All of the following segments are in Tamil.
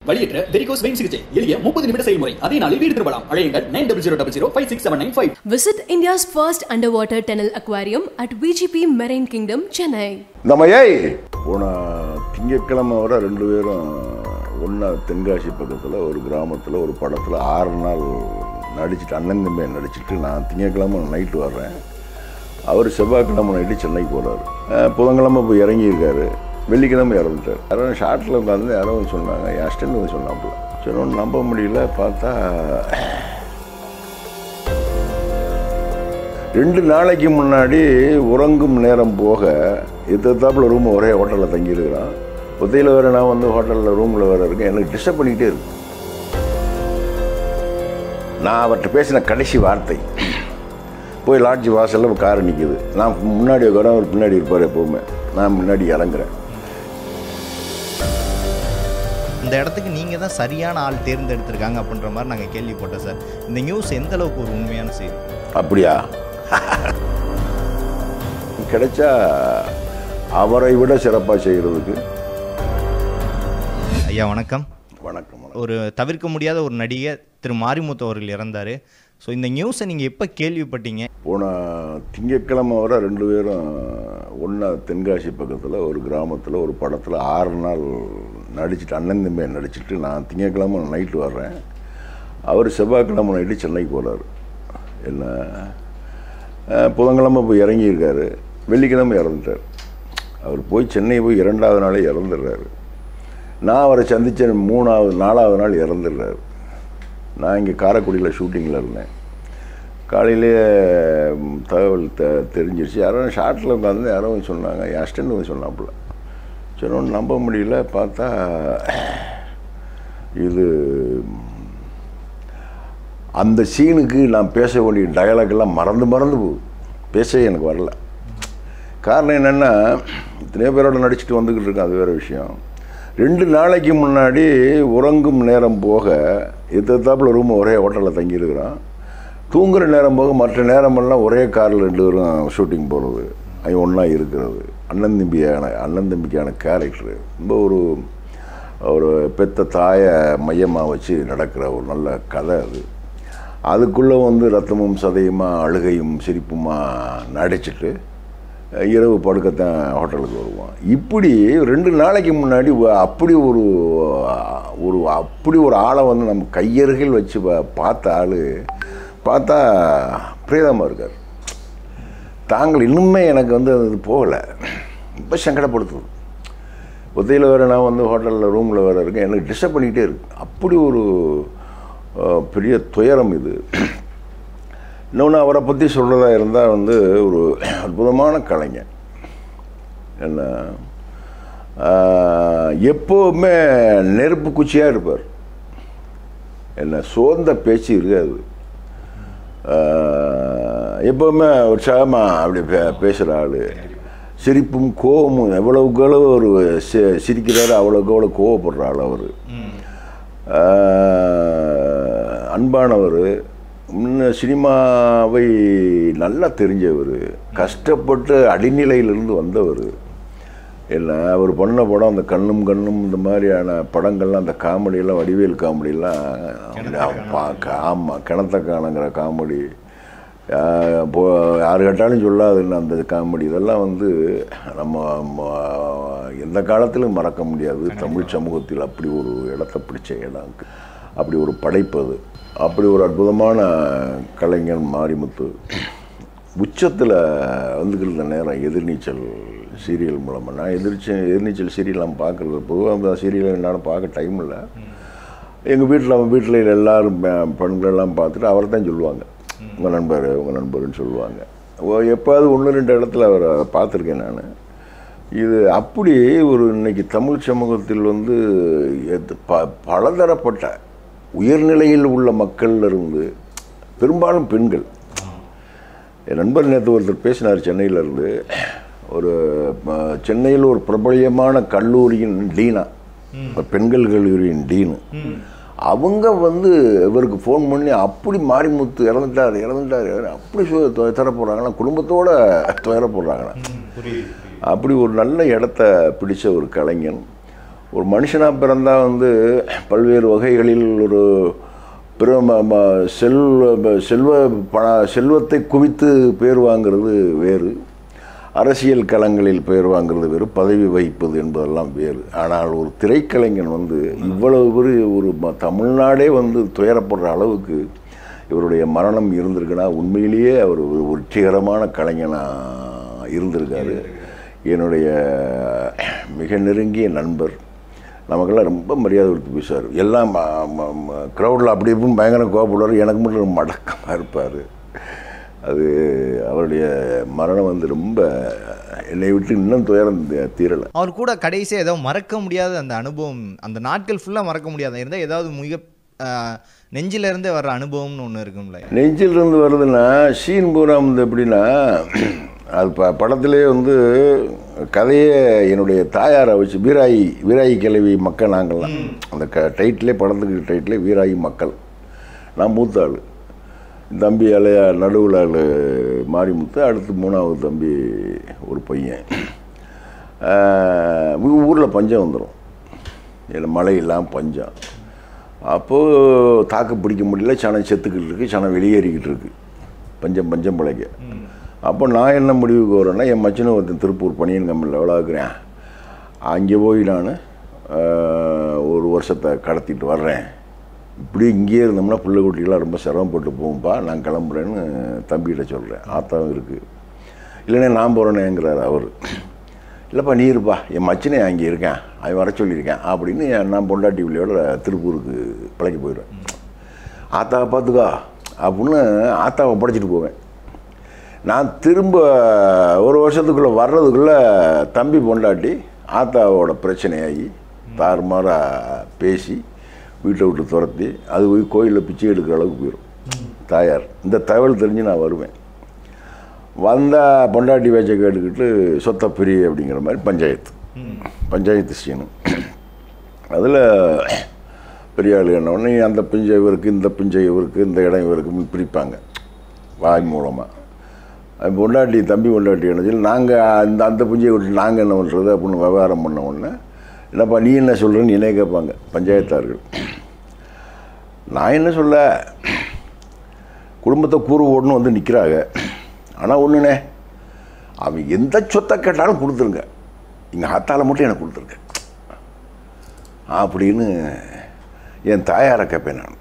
வழியற்ற வெரிகோஸ் வெயின் சிகிச்சை எளிய முப்பது நிமிட செயல்முறை அதே நாளில் வீடு திரும்பலாம் அழையுங்கள் nine double zero double zero five six seven nine five Visit India's first underwater tunnel aquarium at VGP Marine Kingdom, Chennai. நம்ம ஏய் போன திங்கட்கிழமை வர ரெண்டு பேரும் ஒன்றா தென்காசி பக்கத்தில் ஒரு கிராமத்தில் ஒரு படத்தில் ஆறு நாள் நடிச்சிட்டு அண்ணன் தம்பியை நடிச்சிட்டு நான் திங்கட்கிழமை நைட்டு வர்றேன் அவர் செவ்வாய்க்கிழமை நைட்டு சென்னைக்கு போகிறாரு புதன்கிழமை போய் இறங்கியிருக்காரு வெள்ளிக்கிழமை இறந்துட்டார் யாரோ ஷார்ட்டில் உட்காந்து யாரோ வந்து சொன்னாங்க என் அஸ்டன்ட் வந்து சொன்னாப்புல சொன்னோன்னு நம்ப முடியல பார்த்தா ரெண்டு நாளைக்கு முன்னாடி உறங்கும் நேரம் போக எத்தாப்புல ரூம் ஒரே ஹோட்டலில் தங்கியிருக்கிறான் ஒத்தையில் வேறு நான் வந்து ஹோட்டலில் ரூமில் வேறு இருக்கேன் எனக்கு டிஸ்டர்ப் பண்ணிக்கிட்டே இருக்கு நான் அவர்கிட்ட பேசின கடைசி வார்த்தை போய் லாட்ஜ் வாசலில் கார் நிற்கிது நான் முன்னாடி உட்காரன் அவர் பின்னாடி இருப்பார் எப்போவுமே நான் முன்னாடி இறங்குறேன் இந்த இடத்துக்கு நீங்கள் தான் சரியான ஆள் தேர்ந்தெடுத்திருக்காங்க அப்படின்ற மாதிரி நாங்கள் கேள்விப்பட்டோம் சார் இந்த நியூஸ் எந்த அளவுக்கு ஒரு உண்மையான செய்தி அப்படியா கிடைச்சா அவரை விட சிறப்பாக செய்கிறதுக்கு ஐயா வணக்கம் வணக்கம் வணக்கம் ஒரு தவிர்க்க முடியாத ஒரு நடிகர் திரு மாரிமுத்து அவர்கள் இறந்தார் ஸோ இந்த நியூஸை நீங்கள் எப்போ கேள்விப்பட்டீங்க போன திங்கட்கிழமை வர ரெண்டு பேரும் ஒன்றா தென்காசி பக்கத்தில் ஒரு கிராமத்தில் ஒரு படத்தில் ஆறு நாள் நடிச்சிட்டு அண்ணன் தம்பியை நடிச்சிட்டு நான் திங்கட்கிழமை நைட்டு வர்றேன் அவர் செவ்வாய்க்கிழமை நைட்டு சென்னைக்கு போகிறாரு என்ன அஹ், புதன்கிழமை போய் இறங்கியிருக்காரு வெள்ளிக்கிழமை இறந்துட்டார் அவர் போய் சென்னை போய் இரண்டாவது நாளே இறந்துடுறாரு நான் அவரை சந்தித்த மூணாவது நாலாவது நாள் இறந்துடுறாரு நான் இங்கே காரைக்குடியில் ஷூட்டிங்கில் இருந்தேன் காலையிலேயே ம், தகவல் தெ தெரிஞ்சிருச்சு யாரோ ஷார்ட்டில் உட்காந்து யாரோ வந்து சொன்னாங்க என் அஸ்டன்ட் வந்து சொன்னாப்புல சொன்னோன்னு நம்ப முடியல பார்த்தா இது ம், அந்த சீனுக்கு நான் பேச வேண்டிய டயலாக் எல்லாம் மறந்து மறந்து போகுது பேசவே எனக்கு வரல காரணம் என்னென்னா இத்தனையோ பேரோட நடிச்சுட்டு வந்துக்கிட்டு இருக்கேன் அது வேறு விஷயம் ரெண்டு நாளைக்கு முன்னாடி உறங்கும் நேரம் போக எத்தாப்புல ரூம் ஒரே ஹோட்டலில் தங்கியிருக்கிறான் தூங்குற நேரம் போக மற்ற நேரமெல்லாம் ஒரே காரில் ரெண்டு பேரும் ஷூட்டிங் போகிறது அவங்க ஒன்றா இருக்கிறது அண்ணன் தம்பியான அண்ணன் தம்பிக்கான கேரக்டரு ரொம்ப ஒரு ஒரு பெத்த தாயை மையமாக வச்சு நடக்கிற ஒரு நல்ல கதை அது அதுக்குள்ளே வந்து ரத்தமும் சதையுமா அழுகையும் சிரிப்புமா நடிச்சிட்டு இரவு படுக்கத்தான் ஹோட்டலுக்கு வருவான் இப்படி ரெண்டு நாளைக்கு முன்னாடி வ- அப்படி ஒரு ஒரு அப்படி ஒரு ஆளை வந்து நம்ம கையருகில் வச்சு பா- பார்த்த ஆள் பார்த்தா பிரேதமாக இருக்கார் தாங்கள் இன்னுமே எனக்கு வந்து அது போகலை ரொம்ப சங்கடப்படுத்துது ஒத்தையில் வேறு நான் வந்து ஹோட்டலில் ரூமில் வேறு இருக்கேன் எனக்கு டிஸ்டர்ப் பண்ணிக்கிட்டே இருக்கு அப்படி ஒரு அஹ், பெரிய துயரம் இது இன்னொன்று அவரை பற்றி சொல்கிறதா இருந்தால் வந்து ஒரு அற்புதமான கலைஞர் என்ன ஆஹ், எப்போவுமே நெருப்பு குச்சியாக இருப்பார் என்ன சோர்ந்த பேச்சு இருக்காது ஆஹ், எப்போவுமே உற்சாகமாக அப்படி பே பேசுகிற ஆள் சிரிப்பும் கோபமும் எவ்வளவுக்கு எவ்வளவு ஒரு சி- சிரிக்கிறாரு அவ்வளோக்கு அவ்வளோ கோவப்படுற ஆள் அவர் அன்பானவர் முன்ன சினிமாவை நல்லா தெரிஞ்சவர் கஷ்டப்பட்டு அடிநிலையிலிருந்து வந்தவர் என்ன அவர் பண்ண படம் அந்த கண்ணும் கண்ணும் இந்த மாதிரியான படங்கள்லாம் அந்த காமெடியெல்லாம் வடிவேல் காமெடியெல்லாம் பார்க்க ஆமாம் கிணத்த காணுங்கிற காமெடி இப்போ யார் கேட்டாலும் சொல்லாதுன்னு அந்த காமெடி இதெல்லாம் வந்து நம்ம ம- எந்த காலத்திலும் மறக்க முடியாது தமிழ் சமூகத்தில் அப்படி ஒரு இடத்த பிடிச்ச இடம் அப்படி ஒரு படைப்பு அது அப்படி ஒரு அற்புதமான கலைஞர் மாரிமுத்து உச்சத்தில் வந்துக்கிற நேரம் எதிர்நீச்சல் சீரியல் மூலமாக நான் எதிர்ச்சி எதிர்நீச்சல் சீரியல்லாம் பார்க்குறது பொதுவாக சீரியல் என்னால் பார்க்க டைம் இல்லை எங்கள் வீட்டில் அவன் வீட்டில் எல்லாரும் பெ- பெண்கள் எல்லாம் பார்த்துட்டு அவரை தான் சொல்லுவாங்க உங்கள் நண்பர் உங்கள் நண்பர்னு சொல்லுவாங்க ஓ எப்போது ஒன்று ரெண்டு இடத்துல அவரை பார்த்துருக்கேன் நான் இது அப்படி ஒரு இன்னைக்கு தமிழ் சமூகத்தில் வந்து எத்- ப பலதரப்பட்ட உயர்நிலையில் உள்ள மக்கள்ல இருந்து பெரும்பாலும் பெண்கள் என் நண்பர் நேற்று ஒருத்தர் பேசினார் சென்னையிலேருந்து ஒரு ம, சென்னையில் ஒரு பிரபலியமான கல்லூரியின் டீனா பெண்கள் கல்லூரியின் டீனு அவங்க வந்து இவருக்கு ஃபோன் பண்ணி அப்படி மாரிமுத்து இறந்துட்டார் இறந்துட்டார் இறந்து- அப்படி சு- துய- துயர போடுறாங்களா குடும்பத்தோட துயர போடுறாங்களா அப்படி ஒரு நல்ல இடத்த பிடிச்ச ஒரு கலைஞன் ஒரு மனுஷனாக பிறந்தா வந்து பல்வேறு வகைகளில் ஒரு பிற ம- ம- செல்வ செல்வ பண செல்வத்தை குவித்து பேர் வாங்கிறது வேறு அரசியல் களங்களில் பெயர் வாங்குறது வேறு பதவி வகிப்பது என்பதெல்லாம் வேறு ஆனால் ஒரு திரைக்கலைஞன் வந்து இவ்வளவு பெரிய ஒரு ம- தமிழ்நாடே வந்து துயரப்படுற அளவுக்கு இவருடைய மரணம் இருந்திருக்குன்னா உண்மையிலேயே அவர் ஒரு வெற்றிகரமான கலைஞனாக இருந்திருக்காரு என்னுடைய மிக நெருங்கிய நண்பர் நமக்கெல்லாம் ரொம்ப மரியாதை கொடுத்து பேசுவார் எல்லாம் க்ரௌடில் அப்படி இப்படின்னு பயங்கர கோபப்படுவார் எனக்கு மட்டும் ரொம்ப அடக்கமாக இருப்பார் அது அவருடைய மரணம் வந்து ரொம்ப என்னை விட்டு இன்னும் துயரம் தீ- தீரலை அவர் கூட கடைசியாக ஏதோ மறக்க முடியாத அந்த அனுபவம் அந்த நாட்கள் ஃபுல்லாக மறக்க முடியாத இருந்தால் ஏதாவது மிக ஆஹ், நெஞ்சில இருந்தே வர்ற அனுபவம்னு ஒன்று இருக்கும்ல நெஞ்சிலிருந்து வருதுன்னா சீன் பூரா வந்து எப்படின்னா அது ப படத்திலே வந்து கதையே என்னுடைய தாயாரை வச்சு வீராயி வீராயி கிழவி மக்கள் நாங்கள்லாம் அந்த க டைட்டிலே படத்துக்கு டைட்டிலே வீராயி மக்கள் நான் மூத்த ஆள் தம்பி அலையா நடுவில் ஆள் மாரிமுத்து அடுத்து மூணாவது தம்பி ஒரு பையன் ஊரில் பஞ்சம் வந்துடும் இல்லை மழை இல்லாமல் பஞ்சம் அப்போது தாக்கு பிடிக்க முடியல சனம் செத்துக்கிட்டு இருக்கு சனம் வெளியேறிக்கிட்டு இருக்கு பஞ்சம் பஞ்சம் பிழைக்க அப்போ நான் என்ன முடிவுக்கு வரேன்னா என் மச்சனை ஒருத்தன் திருப்பூர் பணியன் கம்பெனியில் எவ்வளோ இருக்கிறேன் அங்கே போய் நான் ஒரு வருஷத்தை கடத்திட்டு வர்றேன் இப்படி இங்கேயே இருந்தோம்னா பிள்ளை குட்டிகளாம் ரொம்ப சிரமப்பட்டு போகும்பா நான் கிளம்புறேன்னு தம்பிகிட்ட சொல்கிறேன் ஆத்தாவும் இருக்குது இல்லைண்ணே நான் போகிறேனேங்கிறார் அவர் இல்லைப்பா நீ இருப்பா என் மச்சனே அங்கே இருக்கேன் அவன் வர சொல்லியிருக்கேன் அப்படின்னு நான் பொண்டாட்டி பிள்ளையோட திருப்பூருக்கு பிழைக்க போயிடுவேன் ஆத்தாவை பார்த்துக்கோ அப்படின்னு ஆத்தாவை படைச்சிட்டு போவேன் நான் திரும்ப ஒரு வருஷத்துக்குள்ளே வர்றதுக்குள்ளே தம்பி பொண்டாட்டி ஆத்தாவோட பிரச்சனையாகி தாறுமாறாக பேசி வீட்டை விட்டு துரத்தி அது போய் கோயிலில் பிச்சை எடுக்கிற அளவுக்கு போயிடும் தாயார் இந்த தகவல் தெரிஞ்சு நான் வருவேன் வந்தால் பொண்டாட்டி பேச்சை கேட்டுக்கிட்டு சொத்த பிரி அப்படிங்கிற மாதிரி பஞ்சாயத்து பஞ்சாயத்து சீனு அதில் பெரிய ஆளு என்ன உடனே அந்த பிஞ்சை இவருக்கு இந்த பிஞ்சை இவருக்கு இந்த இடம் இவருக்குன்னு பிரிப்பாங்க வாய் மூலமாக அது பொண்டாட்டி தம்பி பொண்டாட்டி என்ன சொல்லி நாங்கள் இந்த அந்த பிஞ்சையை விட்டு நாங்கள் என்ன பண்ணுறது அப்படின்னு விவகாரம் பண்ண உடனே என்னப்பா நீ என்ன சொல்கிறேன்னு என்னைய கேட்பாங்க பஞ்சாயத்தார்கள் நான் என்ன சொல்ல குடும்பத்தை கூறு ஓடணும் வந்து நிற்கிறாங்க ஆனால் ஒன்றுனே அவன் எந்த சொத்தை கேட்டாலும் கொடுத்துருங்க எங்கள் ஆத்தால மட்டும் எனக்கு கொடுத்துருங்க அப்படின்னு என் தாயாரை கேட்பேன் நான்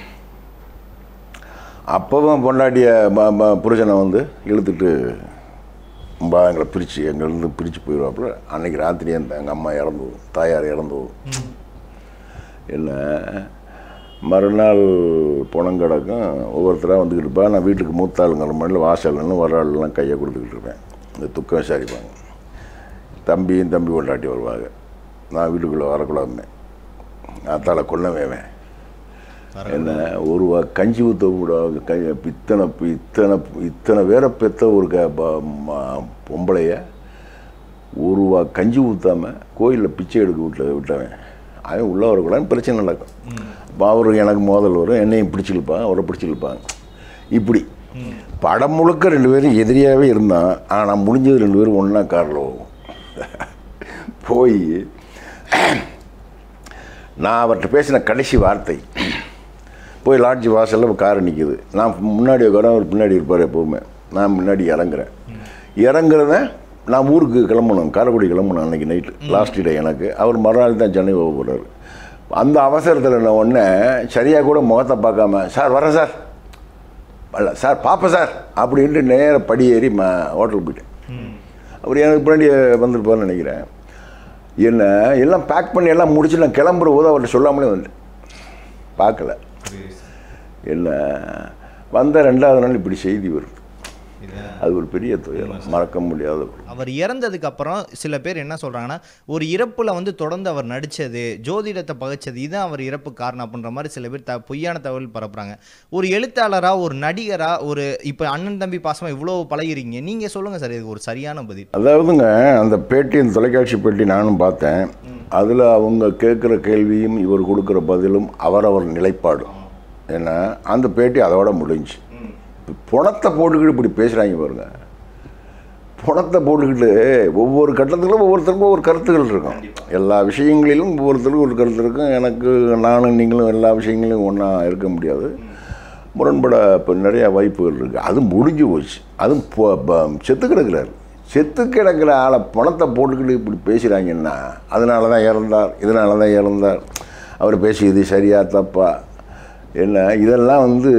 அப்போவும் பொண்டாட்டிய ம- ம- புருஷனை வந்து இழுத்துட்டு பா எங்களை பிரித்து எங்கள்லேருந்து பிரித்து போயிடுவாப்புல அன்னைக்கு ராத்திரி அந்த எங்கள் அம்மா இறந்து போகும் தாயார் இறந்து போகும் என்ன மறுநாள் பணம் கிடக்கும் ஒவ்வொருத்தராக வந்துக்கிட்டு இருப்பா நான் வீட்டுக்கு மூத்த ஆளுங்கிற மாதிரி வாசல்னு வர ஆளுலாம் கையை கொடுத்துக்கிட்டு இருப்பேன் இந்த துக்கம் விசாரிப்பாங்க தம்பியும் தம்பி கொண்டாட்டி வருவாங்க நான் வீட்டுக்குள்ளே வரக்கூடாதுமே அத்தால கொல்லவேன் என்ன ஒரு வா கஞ்சி ஊற்ற விடாது கை இத்தனை இத்தனை இத்தனை பேரை பெத்த ஒரு க ப- ம- பொம்பளைய ஒரு வா கஞ்சி ஊற்றாம கோயிலில் பிச்சை எடுக்க விட்ட விட்டவன் அவன் உள்ளே வரக்கூடாதுன்னு பிரச்சனை நடக்கும் அப்போ அவருக்கு எனக்கு மோதல் வரும் என்னையும் பிடிச்சிருப்பான் அவரை பிடிச்சிருப்பாங்க இப்படி படம் முழுக்க ரெண்டு பேரும் எதிரியாகவே இருந்தான் ஆனால் முடிஞ்சது ரெண்டு பேரும் ஒன்றா காரில் போவோம் போய் நான் அவர்கிட்ட பேசின கடைசி வார்த்தை போய் லாட்ஜ் வாசலில் கார் நிற்கிது நான் முன்னாடி உட்கார அவர் பின்னாடி இருப்பார் எப்போவுமே நான் முன்னாடி இறங்குறேன் இறங்குறத நான் ஊருக்கு கிளம்பணும் காரைக்குடி கிளம்பணும் அன்றைக்கி நைட்டு லாஸ்ட் டே எனக்கு அவர் மறுநாள் தான் சென்னை போக போகிறாரு அந்த அவசரத்தில் நான் உடனே சரியாக கூட முகத்தை பார்க்காம சார் வரேன் சார் அல்ல சார் பார்ப்பேன் சார் அப்படின்ட்டு நேர படி ஏறி ம ஹோட்டலுக்கு போயிட்டேன் அவர் எனக்கு பின்னாடி வந்திருப்பார்னு நினைக்கிறேன் என்ன எல்லாம் பேக் பண்ணி எல்லாம் முடிச்சு நான் கிளம்புற போது அவர்கிட்ட சொல்லாமலே வந்துட்டேன் பார்க்கல என்ன வந்த ரெண்டாவது நாள் இப்படி செய்தி வருது அது ஒரு பெரிய துயரம் மறக்க முடியாத ஒரு அவர் இறந்ததுக்கு அப்புறம் சில பேர் என்ன சொல்றாங்கன்னா ஒரு இறப்புல வந்து தொடர்ந்து அவர் நடிச்சது ஜோதிடத்தை பகைச்சது இதுதான் அவர் இறப்பு காரணம் அப்படின்ற மாதிரி சில பேர் த பொய்யான தகவல் பரப்புறாங்க ஒரு எழுத்தாளரா ஒரு நடிகரா ஒரு இப்போ அண்ணன் தம்பி பாசமா இவ்வளோ பழகிறீங்க நீங்க சொல்லுங்க சார் இதுக்கு ஒரு சரியான பதில் அதாவதுங்க அந்த பேட்டி அந்த தொலைக்காட்சி பேட்டி நானும் பார்த்தேன் அதில் அவங்க கேட்குற கேள்வியும் இவர் கொடுக்குற பதிலும் அவரவர் நிலைப்பாடு ஏன்னா அந்த பேட்டி அதோட முடிஞ்சு இப்ப பணத்தை போட்டுக்கிட்டு இப்படி பேசுகிறாங்க பாருங்க பணத்தை போட்டுக்கிட்டு ஒவ்வொரு கட்டத்திலும் ஒவ்வொருத்தருக்கும் ஒவ்வொரு கருத்துக்கள் இருக்கும் எல்லா விஷயங்களிலும் ஒவ்வொருத்தருக்கும் ஒரு கருத்து இருக்கும் எனக்கு நானும் நீங்களும் எல்லா விஷயங்களையும் ஒன்றா இருக்க முடியாது முரண்பட இப்போ நிறையா வாய்ப்புகள் இருக்குது அது முடிஞ்சு போச்சு அதுவும் பொ- ப- செத்து கிடக்கிறாரு செத்து கிடக்கிற ஆளை பணத்தை போட்டுக்கிட்டு இப்படி பேசுகிறாங்கன்னா அதனால தான் இறந்தார் இதனால தான் இறந்தார் அவர் பேசியது சரியா தப்பா என்ன இதெல்லாம் வந்து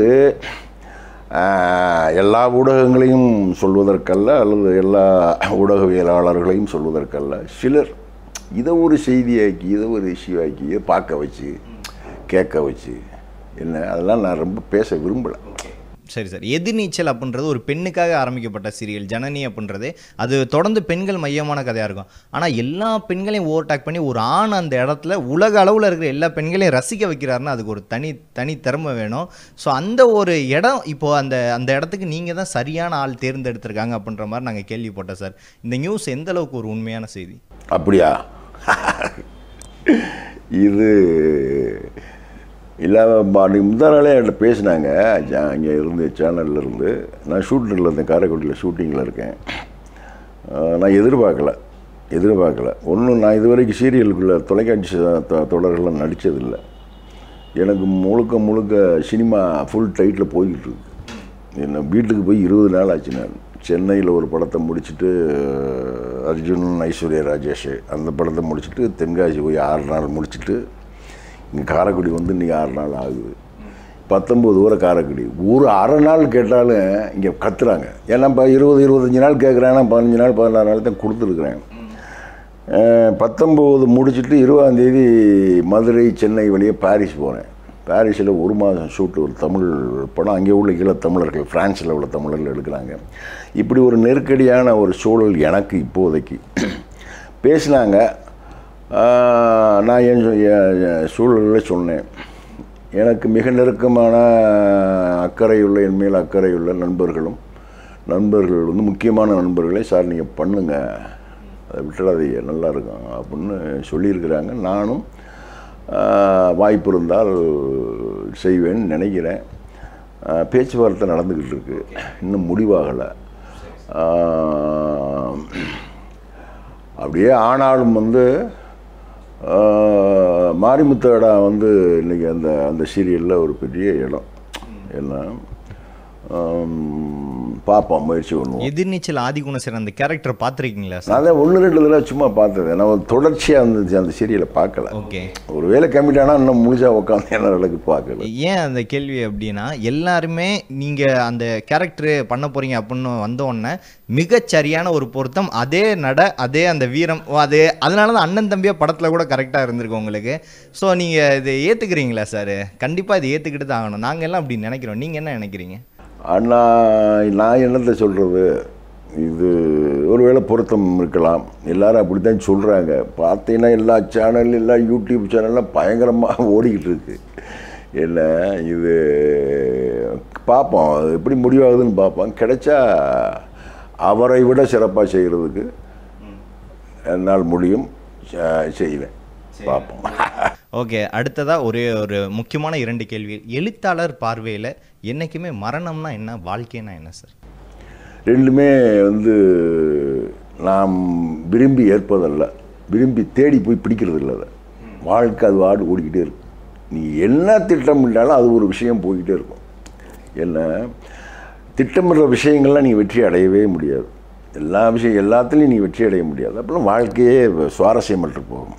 ஆஹ், எல்லா ஊடகங்களையும் சொல்வதற்கல்ல அல்லது எல்லா ஊடகவியலாளர்களையும் சொல்வதற்கல்ல சிலர் இதை ஒரு செய்தியாக்கி இதை ஒரு இஷ்யூ ஆக்கி இதை பார்க்க வச்சு கேட்க வச்சு என்ன அதெல்லாம் நான் ரொம்ப பேச விரும்பலை சரி சார் எதிர்நீச்சல் அப்படின்றது ஒரு பெண்ணுக்காக ஆரம்பிக்கப்பட்ட சீரியல் ஜனனி அப்படின்றது அது தொடர்ந்து பெண்கள் மையமான கதையாக இருக்கும் ஆனால் எல்லா பெண்களையும் ஓவர்டேக் பண்ணி ஒரு ஆண் அந்த இடத்துல உலக அளவில் இருக்கிற எல்லா பெண்களையும் ரசிக்க வைக்கிறாருன்னா அதுக்கு ஒரு தனி தனி திறமை வேணும் ஸோ அந்த ஒரு இடம் இப்போ அந்த அந்த இடத்துக்கு நீங்கள் தான் சரியான ஆள் தேர்ந்தெடுத்திருக்காங்க அப்படின்ற மாதிரி நாங்கள் கேள்விப்பட்டோம் சார் இந்த நியூஸ் எந்த அளவுக்கு ஒரு உண்மையான செய்தி அப்படியா இது இல்லை அன்றைக்கி முந்தா நாளே என்கிட்ட பேசினாங்க அங்கே இருந்து சேனல்ல இருந்து நான் ஷூட்டிங்கில் இருந்தேன் காரைக்குடியில் ஷூட்டிங்கில் இருக்கேன் ஆஹ் நான் எதிர்பார்க்கல எதிர்பார்க்கல ஒன்றும் நான் இது வரைக்கும் சீரியலுக்குள்ளே தொலைக்காட்சி தொ- தொடர்கள்லாம் நடித்ததில்லை எனக்கு முழுக்க முழுக்க சினிமா ஃபுல் டைட்டில் போய்கிட்டு இருக்கு என்ன வீட்டுக்கு போய் இருபது நாள் ஆச்சு நான் சென்னையில் ஒரு படத்தை முடிச்சுட்டு அர்ஜுன் ஐஸ்வர்யா ராஜேஷ் அந்த படத்தை முடிச்சுட்டு தென்காசி போய் ஆறு நாள் முடிச்சுட்டு இங்கே காரைக்குடி வந்து இன்றைக்கி ஆறு நாள் ஆகுது பத்தொம்போது ஊரை காரைக்குடி ஒரு அரை நாள் கேட்டாலும் இங்கே கத்துறாங்க ஏன்னா இப்போ இருபது இருபத்தஞ்சி நாள் கேட்குறாங்கன்னா பதினஞ்சு நாள் பதினாறு நாள் தான் கொடுத்துருக்குறேன் பத்தொம்போது முடிச்சுட்டு இருபதாந்தேதி மதுரை சென்னை வழியே பாரிஸ் போகிறேன் பாரிஸில் ஒரு மாதம் ஷூட்டு ஒரு தமிழ் படம் அங்கே உள்ள ஈழத் தமிழர்கள் ஃப்ரான்ஸில் உள்ள தமிழர்கள் எடுக்கிறாங்க இப்படி ஒரு நெருக்கடியான ஒரு சூழல் எனக்கு இப்போதைக்கு பேசினாங்க ஆஹ், நான் என் சொ- என் என் சூழலில் சொன்னேன் எனக்கு மிக நெருக்கமான அக்கறையுள்ள என் மேல் அக்கறையுள்ள நண்பர்களும் நண்பர்கள் வந்து முக்கியமான நண்பர்களே சார் நீங்கள் பண்ணுங்கள் அதை விட்டுடாதீங்க நல்லா இருக்கும் அப்படின்னு சொல்லியிருக்கிறாங்க நானும் ஆஹ், வாய்ப்பு இருந்தால் செய்வேன்னு நினைக்கிறேன் ஆஹ், பேச்சுவார்த்தை நடந்துக்கிட்டு இருக்கு இன்னும் முடிவாகலை ஆஹ், அப்படியே ஆனாலும் வந்து ஆஹ், மாரிமுத்தடா வந்து இன்றைக்கி அந்த அந்த சீரியலில் ஒரு பெரிய இடம் என்ன ஆம், பார்ப்போம் முயற்சி பண்ணுவோம் எதிர்நீச்சல் ஆதிகுணசேரன் அந்த கேரக்டர் பார்த்துருக்கீங்களா சார் நான் தான் ஒன்று ரெண்டு தடவை சும்மா பார்த்தது நான் ஒரு தொடர்ச்சியாக அந்த அந்த சீரியலை பார்க்கல ஓகே ஒரு வேலை கம்மிட் ஆனால் இன்னும் முழுசாக உட்காந்து என்ன அளவுக்கு பார்க்கல ஏன் அந்த கேள்வி அப்படின்னா எல்லாருமே நீங்கள் அந்த கேரக்டர் பண்ண போறீங்க அப்படின்னு வந்த உடனே மிகச் சரியான ஒரு பொருத்தம் அதே நட அதே அந்த வீரம் ஓ, அது அதனால தான் அண்ணன் தம்பியா படத்தில் கூட கரெக்டாக இருந்திருக்கு உங்களுக்கு ஸோ நீங்கள் இதை ஏற்றுக்கிறீங்களா சார் கண்டிப்பாக இதை ஏற்றுக்கிட்டு தான் ஆகணும் நாங்கள் எல்லாம் அப்படி நினைக்கிறோம் நீங்கள் என்ன நினைக்கிறீங்க அண்ணா நான் என்னத்தை சொல்கிறது இது ஒருவேளை பொருத்தம் இருக்கலாம் எல்லாரும் அப்படி தான் சொல்கிறாங்க பார்த்தீங்கன்னா எல்லா சேனல் எல்லா யூடியூப் சேனல்லாம் பயங்கரமாக ஓடிக்கிட்டு இருக்கு என்ன இது பார்ப்போம் அது எப்படி முடிவாகுதுன்னு பார்ப்போம் கிடைச்சா அவரை விட சிறப்பாக செய்கிறதுக்கு என்னால் முடியும் செ- செய்வேன் பார்ப்போம் ஓகே அடுத்ததாக ஒரே ஒரு முக்கியமான இரண்டு கேள்வி எழுத்தாளர் பார்வையில் என்றைக்குமே மரணம்னா என்ன வாழ்க்கைனா என்ன சார் ரெண்டுமே வந்து நாம் விரும்பி ஏற்பதல்ல விரும்பி தேடி போய் பிடிக்கிறது இல்லை அதை வாழ்க்கை அது வாடு ஓடிக்கிட்டே இருக்கும் நீ என்ன திட்டமிட்டாலும் அது ஒரு விஷயம் போய்கிட்டே இருக்கும் என்ன திட்டமிடுற விஷயங்கள்லாம் நீ வெற்றி அடையவே முடியாது எல்லா விஷயம் எல்லாத்துலேயும் நீ வெற்றி அடைய முடியாது அப்போலாம் வாழ்க்கையே சுவாரஸ்யமற்று போகும்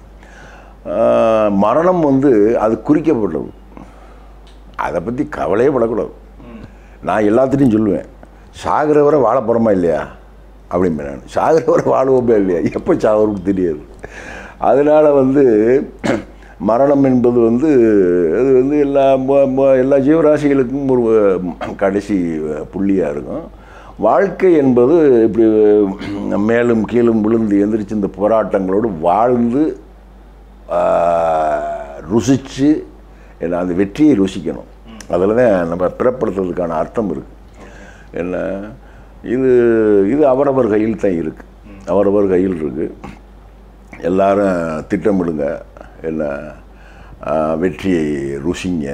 ஆஹ் மரணம் வந்து அது குறிக்கப்பட்டது அதை பற்றி கவலையே படக்கூடாது நான் எல்லாத்துட்டையும் சொல்லுவேன் சாகிறவரை வாழ போகிறோமா இல்லையா அப்படிம்பேன் நான் சாகிறவரை வாழுவோமே இல்லையா எப்போ சாகிறோம்னு தெரியாது அதனால் வந்து மரணம் என்பது வந்து அது வந்து எல்லா ம- ம- எல்லா ஜீவராசிகளுக்கும் ஒரு கடைசி புள்ளியாக இருக்கும் வாழ்க்கை என்பது இப்படி மேலும் கீழும் விழுந்து எந்திரிச்சு இந்த போராட்டங்களோடு வாழ்ந்து ருசித்து என்ன அந்த வெற்றியை ருசிக்கணும் அதில் தான் நம்ம பிறப்படுத்துறதுக்கான அர்த்தம் இருக்குது என்ன இது இது அவரவர் கையில் தான் இருக்குது அவரவர் கையில் இருக்குது எல்லாரும் திட்டமிடுங்க என்ன ஆஹ், வெற்றியை ருசிங்க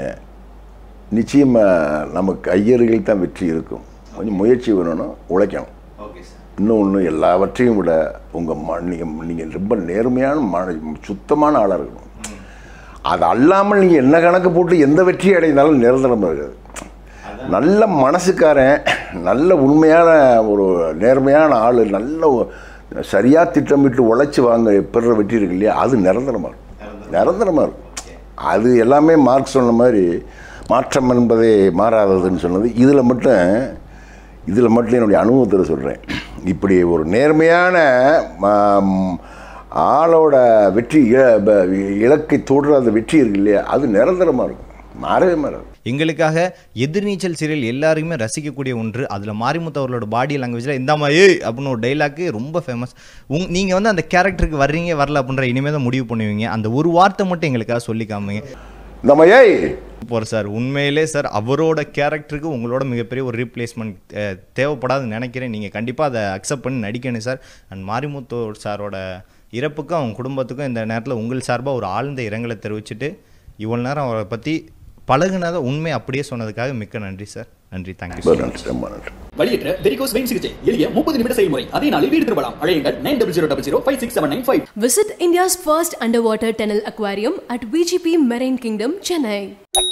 நிச்சயமாக நமக்கு கையருகில் தான் வெற்றி இருக்கும் கொஞ்சம் முயற்சி வேணும் உழைக்கணும் ஓகே சார் இன்னொன்று எல்லாவற்றையும் விட உங்கள் ம நீங்கள் நீங்கள் ரொம்ப நேர்மையான மன சுத்தமான ஆளாக இருக்கணும் அது அல்லாமல் நீங்கள் என்ன கணக்கு போட்டு எந்த வெற்றி அடைந்தாலும் நிரந்தரமாக இருக்காது நல்ல மனசுக்காரன் நல்ல உண்மையான ஒரு நேர்மையான ஆள் நல்ல சரியாக திட்டமிட்டு உழைச்சி வாங்க பெறுற வெற்றி இருக்கு இல்லையா அது நிரந்தரமாக இருக்கும் நிரந்தரமாக இருக்கும் அது எல்லாமே மார்க் சொன்ன மாதிரி மாற்றம் என்பதே மாறாததுன்னு சொன்னது இதில் மட்டும் இதில் மட்டும் என்னுடைய அனுபவத்தில் சொல்கிறேன் இப்படி ஒரு நேர்மையான ம- ஆளோட வெற்றி இ- ப- இலக்கை தொடுற அந்த வெற்றி இருக்கு இல்லையா அது நிரந்தரமாக இருக்கும் மாறவே மாறாது எங்களுக்காக எதிர்நீச்சல் சீரியல் எல்லாருக்குமே ரசிக்கக்கூடிய ஒன்று அதில் மாரிமுத்து அவர்களோட பாடி லாங்குவேஜில் இந்த மாதிரி அப்படின்னு ஒரு டைலாக்கு ரொம்ப ஃபேமஸ் உங் நீங்கள் வந்து அந்த கேரக்டருக்கு வர்றீங்க வரல அப்படின்ற இனிமேல் தான் முடிவு பண்ணுவீங்க அந்த ஒரு வார்த்தை மட்டும் எங்களுக்காக சொல்லி காமிங்க நம்ம ஏய் போகிற சார் உண்மையிலே சார் அவரோட கேரக்டருக்கு உங்களோட மிகப்பெரிய ஒரு ரீப்ளேஸ்மெண்ட் தேவைப்படாதுன்னு நினைக்கிறேன் நீங்கள் கண்டிப்பாக அதை அக்செப்ட் பண்ணி நடிக்கணும் சார் அண்ட் மாரிமுத்து சாரோட இறப்புக்கும் அவங்க குடும்பத்துக்கும் இந்த நேரத்தில் உங்கள் சார்பாக ஒரு ஆழ்ந்த இரங்கலை தெரிவிச்சுட்டு இவ்வளோ நேரம் அவரை பற்றி பழகுனதை உண்மை அப்படியே சொன்னதுக்காக மிக்க நன்றி சார் நன்றி தேங்க்யூ ரொம்ப நன்றி ரொம்ப நன்றி வழியற்ற வெரிகோஸ் வெயின் சிகிச்சை எளிய முப்பது நிமிட செயல்முறை அதே நாளில் வீடு திரும்பலாம் அழையுங்கள் nine double zero double zero five six seven nine five Visit India's first underwater tunnel aquarium at VGP Marine Kingdom, Chennai.